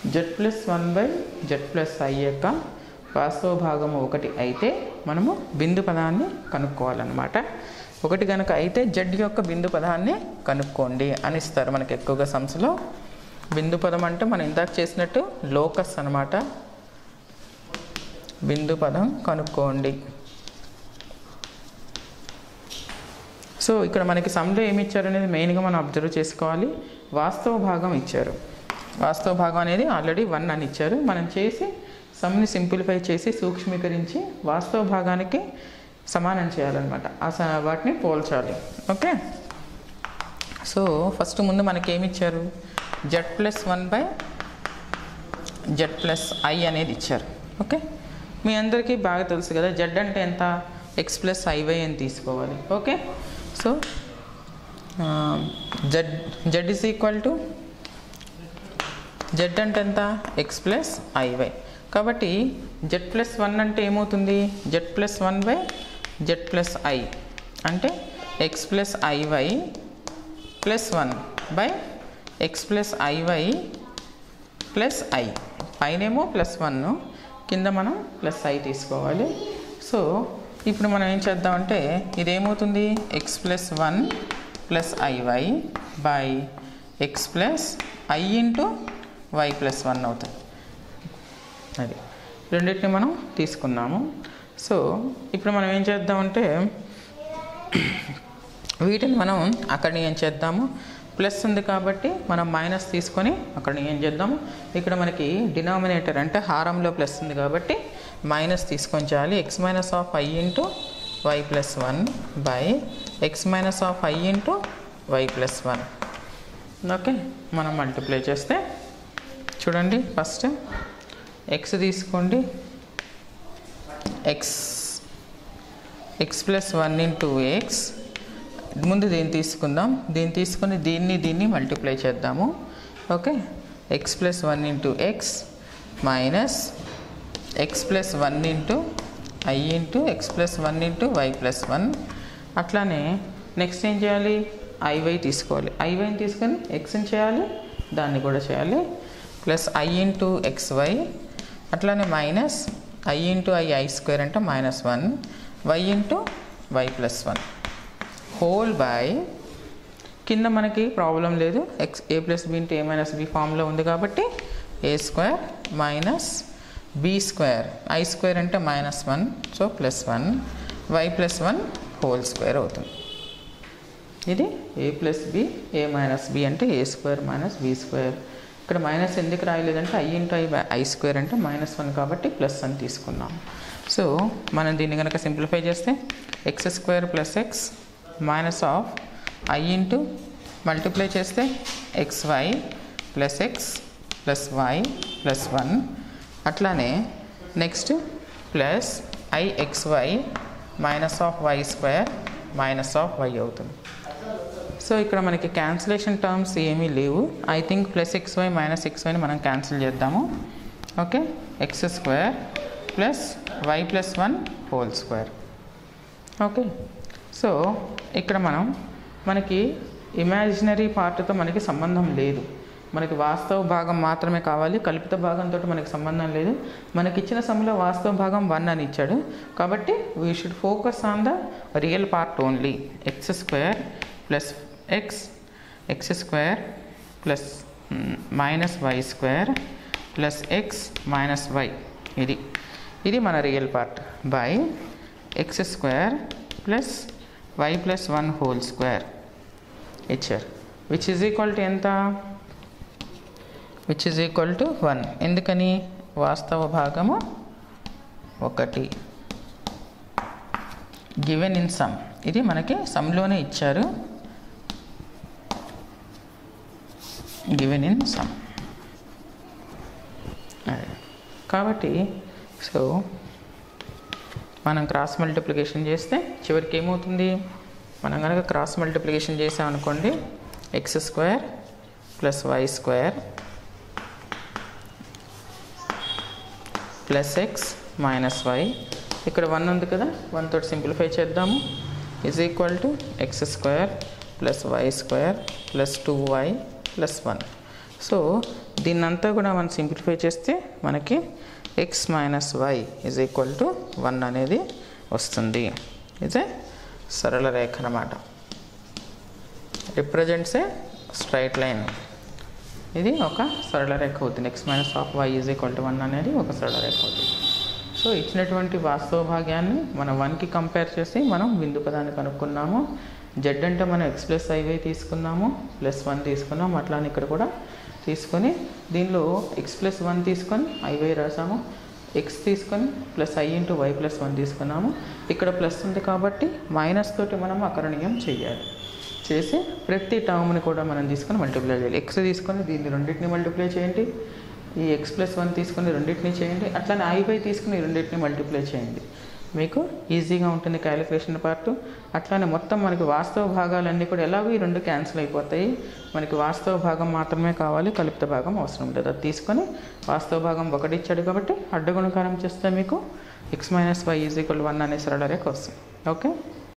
Z plus one by Z plus I యొక్క వాస్తవ భాగము ఒకటి అయితే మనము బిందు పదాన్ని కనుక్కోవాలన్నమాట ఒకటి కనుక అయితే జెడ్ యొక్క బిందు పదాన్ని కనుక్కోండి అని ఇస్తారు మనకి ఎక్కువగా సంస్థలో బిందు పదం అంటే మనం ఇందాక చేసినట్టు లోకస్ అన్నమాట బిందు పదం కనుక్కోండి సో ఇక్కడ మనకి సమ్లో ఏమి ఇచ్చారు అనేది మెయిన్గా మనం అబ్జర్వ్ చేసుకోవాలి వాస్తవ భాగం ఇచ్చారు వాస్తవ భాగం అనేది ఆల్రెడీ వన్ అని ఇచ్చారు మనం చేసి సమ్ని సింప్లిఫై చేసి సూక్ష్మీకరించి వాస్తవ భాగానికి సమానం చేయాలన్నమాట ఆ స- వాటిని పోల్చాలి ఓకే సో ఫస్ట్ ముందు మనకి ఏమి ఇచ్చారు Z plus one by Z plus I అనేది ఇచ్చారు ఓకే మీ అందరికీ బాగా తెలుసు కదా జెడ్ అంటే ఎంత ఎక్స్ ప్లస్ ఐవై అని తీసుకోవాలి okay so Z Z is equal to Z అంటే ఎంత ఎక్స్ ప్లస్ ఐవై కాబట్టి జెడ్ ప్లస్ వన్ అంటే ఏమవుతుంది Z plus one by Z plus I అంటే X plus I Y plus one by X plus I Y plus I పైనేమో plus one కింద మనం plus I తీసుకోవాలి సో ఇప్పుడు మనం ఏం చేద్దామంటే ఇదేమవుతుంది X plus one plus I Y by X plus I into Y plus one అవుతుంది అది రెండింటిని మనం తీసుకున్నాము సో ఇప్పుడు మనం ఏం చేద్దామంటే వీటిని మనం అక్కడిని ఏం చేద్దాము ప్లస్ ఉంది కాబట్టి మనం మైనస్ తీసుకొని అక్కడిని ఏం చేద్దాము ఇక్కడ మనకి డినామినేటర్ అంటే హారంలో ప్లస్ ఉంది కాబట్టి మైనస్ తీసుకొని చేయాలి X minus of I into Y plus one by X minus of I into Y plus one okay మనం మల్టిప్లై చేస్తే చూడండి ఫస్ట్ ఎక్స్ తీసుకోండి X X plus one into X ముందు దీన్ని తీసుకుందాం దీన్ని తీసుకుని దీన్ని దీన్ని మల్టిప్లై చేద్దాము okay X plus one into X minus X plus one into I into X plus one into Y plus one అట్లానే నెక్స్ట్ ఏం చేయాలి ఐవై తీసుకోవాలి ఐవైని తీసుకొని ఎక్స్ని చేయాలి దాన్ని కూడా చేయాలి plus I into X Y అట్లానే minus I into I I square అంటే minus one Y into Y plus one whole by కింద మనకి ప్రాబ్లం లేదు X A plus B into A minus B ఫామ్లో ఉంది కాబట్టి A square minus B square I square అంటే minus one so plus one Y plus one whole square అవుతుంది ఇది A plus B A minus B అంటే A square minus B square ఇక్కడ minus ఎందుకు రాయలేదంటే I into I I square అంటే minus one కాబట్టి plus అని తీసుకున్నాం సో మనం దీన్ని కనుక సింప్లిఫై చేస్తే X square plus X minus of I into multiply చేస్తే X Y plus X plus Y plus one అట్లానే next plus I X Y minus of Y square minus of Y అవుతుంది so ఇక్కడ మనకి cancellation terms ఏమీ లేవు I think plus X Y minus X వైని మనం cancel చేద్దాము okay X square plus Y plus one whole square okay so ఇక్కడ మనం మనకి ఇమాజినరీ పార్ట్తో మనకి సంబంధం లేదు మనకి వాస్తవ భాగం మాత్రమే కావాలి కల్పిత భాగంతో మనకి సంబంధం లేదు మనకి ఇచ్చిన సమయంలో వాస్తవ భాగం వన్ అని ఇచ్చాడు కాబట్టి we should focus on the real part only X square plus X X square plus minus Y square plus X minus Y ఇది ఇది మన real part by X square plus Y plus one whole square ఇచ్చారు which is equal to ఎంత which is equal to one ఎందుకని వాస్తవ భాగము ఒకటి given in some ఇది మనకి సమ్లోనే ఇచ్చారు గివెన్ ఇన్ సమ్ కాబట్టి సో మనం క్రాస్ మల్టిప్లికేషన్ చేస్తే చివరికి ఏమవుతుంది మనం కనుక క్రాస్ మల్టిప్లికేషన్ చేసామనుకోండి X square plus Y square plus X minus Y ఇక్కడ వన్ ఉంది కదా వన్ తోటి సింప్లిఫై చేద్దాము is equal to X square plus Y square plus two Y plus one so దీన్నంతా కూడా మనం సింప్లిఫై చేస్తే మనకి X minus Y is equal to one అనేది వస్తుంది ఇదే సరళ రేఖ అన్నమాట రిప్రజెంట్స్ ఏ స్ట్రైట్ లైన్ ఇది ఒక సరళ రేఖ అవుతుంది X minus of Y is equal to one అనేది ఒక సరళ రేఖ అవుతుంది సో ఇచ్చినటువంటి వాస్తవ భాగ్యాన్ని మనం వన్కి కంపేర్ చేసి మనం బిందు పదాన్ని కనుక్కున్నాము జెడ్ అంటే మనం ఎక్స్ ప్లస్ ఐవై తీసుకున్నాము ప్లస్ వన్ తీసుకున్నాము అట్లానే ఇక్కడ కూడా తీసుకొని దీనిలో ఎక్స్ ప్లస్ వన్ తీసుకొని ఐవై రాసాము ఎక్స్ తీసుకొని plus I into Y plus one తీసుకున్నాము ఇక్కడ ప్లస్ ఉంది కాబట్టి మైనస్ తోటి మనం అకరణీయం చేయాలి చేసి ప్రతి టర్మ్ని కూడా మనం తీసుకొని మల్టిప్లై చేయాలి ఎక్స్ తీసుకొని దీన్ని రెండింటిని మల్టిప్లై చేయండి ఈ ఎక్స్ ప్లస్ వన్ తీసుకొని రెండింటిని చేయండి అట్లానే ఐవై తీసుకుని రెండింటిని మల్టిప్లై చేయండి మీకు ఈజీగా ఉంటుంది క్యాలిక్యులేషన్ పార్ట్ అట్లానే మొత్తం మనకి వాస్తవ భాగాలన్నీ కూడా ఎలాగో ఈ రెండు క్యాన్సిల్ అయిపోతాయి మనకి వాస్తవ భాగం మాత్రమే కావాలి కలుపుత భాగం అవసరం లేదు అది తీసుకొని వాస్తవ భాగం ఒకటి ఇచ్చాడు కాబట్టి అడ్డగుణకారం చేస్తే మీకు X minus Y is equal one అనే సరళ రేఖ వస్తుంది ఓకే